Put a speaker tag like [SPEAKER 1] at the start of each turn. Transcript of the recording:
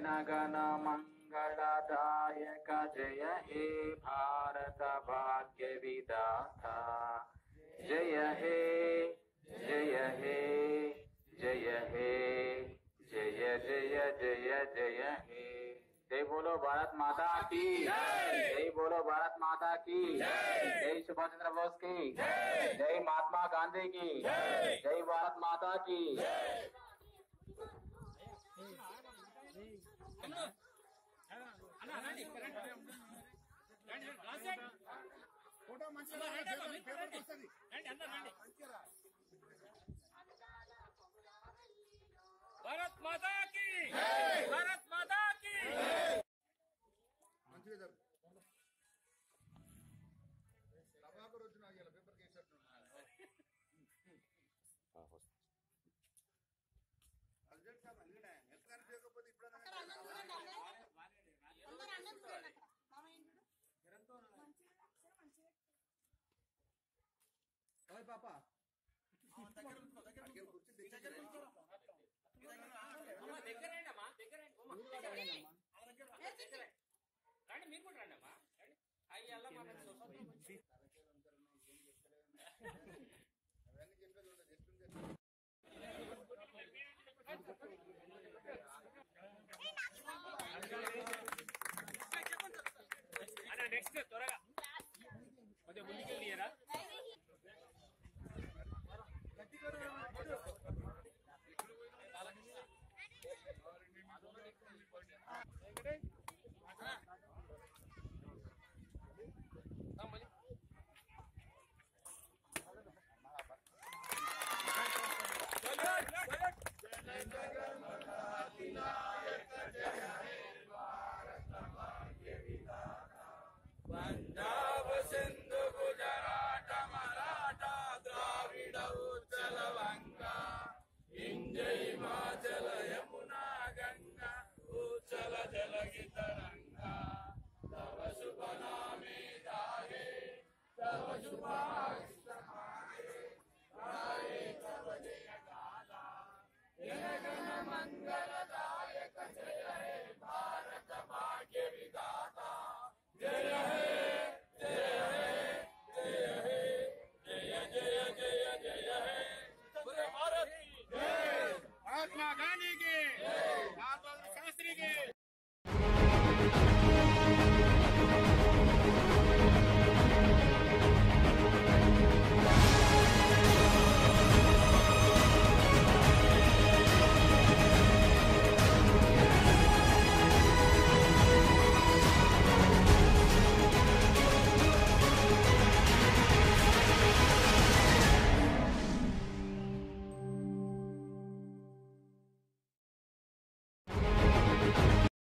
[SPEAKER 1] गण मंगलदायक जय हे भारत भाग्य विदाता जय हे जय हे जय हे जय जय जय जय हे जय बोलो भारत माता की जय बोलो भारत माता की जय सुभाष चंद्र बोस की जय महात्मा गांधी की जय भारत माता की
[SPEAKER 2] భారత్ మాతా కి భారత్ మాతా కి
[SPEAKER 3] మంచిగా జరుగు ప్రభాకర్ వచ్చిన ఇలా పేపర్ కేసేట్టు అర్జెంట్ సార్ అందుకనే ఎంత కనిపించకపోతే ఇప్పుడు
[SPEAKER 4] అందరూ అన్నం చూడండి అక్కడ మామయ్య చూడు.
[SPEAKER 2] దగ్గర రండి అమ్మా దగ్గర రండి అమ్మా, దగ్గర రండి. దగ్గర రండి. రండి మీరు కూడా రండి అమ్మా రండి అయ్యి అలా మన సొసైటీ